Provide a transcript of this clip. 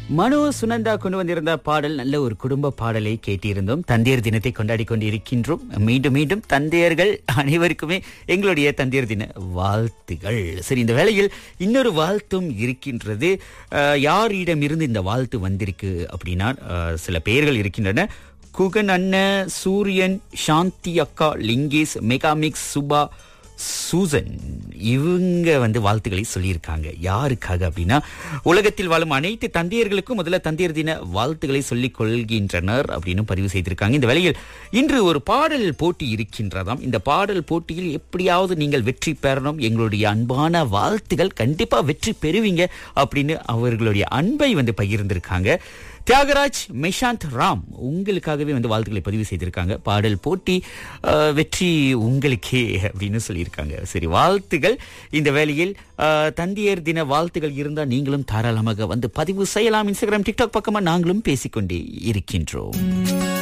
மனோ சுனந்தா கொண்டு வந்திருந்த பாடல் நல்ல ஒரு குடும்ப பாடலை கேட்டிருந்தோம் தந்தையர் தினத்தை கொண்டாடி கொண்டு இருக்கின்றோம் மீண்டும் மீண்டும் தந்தையர்கள் அனைவருக்குமே எங்களுடைய தந்தையர் தின வாழ்த்துகள் சரி இந்த வேளையில் இன்னொரு வாழ்த்தும் இருக்கின்றது அஹ், யாரிடமிருந்து இந்த வாழ்த்து வந்திருக்கு அப்படின்னா அஹ், சில பெயர்கள் இருக்கின்றன குகன் அண்ணன் சூரியன் சாந்தி அக்கா லிங்கேஷ் மெகாமிக்ஸ் சுபா சூசன் இவங்க வந்து வாழ்த்துக்களை சொல்லியிருக்காங்க யாருக்காக அப்படின்னா உலகத்தில் வாழும் அனைத்து தந்தையர்களுக்கும் முதல்ல தந்தையர் தின வாழ்த்துக்களை சொல்லிக் கொள்கின்றனர் அப்படின்னு பதிவு செய்திருக்காங்க இந்த வேளையில் இன்று ஒரு பாடல் போட்டி இருக்கின்றதாம் இந்த பாடல் போட்டியில் எப்படியாவது நீங்கள் வெற்றி பெறணும் எங்களுடைய அன்பான வாழ்த்துகள் கண்டிப்பா வெற்றி பெறுவீங்க அப்படின்னு அவர்களுடைய அன்பை வந்து பகிர்ந்திருக்காங்க தியாகராஜ் மெஷாந்த் ராம் உங்களுக்காகவே வந்து வாழ்த்துக்களை பதிவு செய்திருக்காங்க பாடல் போட்டி அஹ், வெற்றி உங்களுக்கே அப்படின்னு சொல்லியிருக்காங்க சரி வாழ்த்துகள் இந்த வேளையில் அஹ், தந்தையர் தின வாழ்த்துகள் இருந்தால் நீங்களும் தாராளமாக வந்து பதிவு செய்யலாம் இன்ஸ்டாகிராம் டிக்டாக் பக்கமா நாங்களும் பேசிக்கொண்டே இருக்கின்றோம்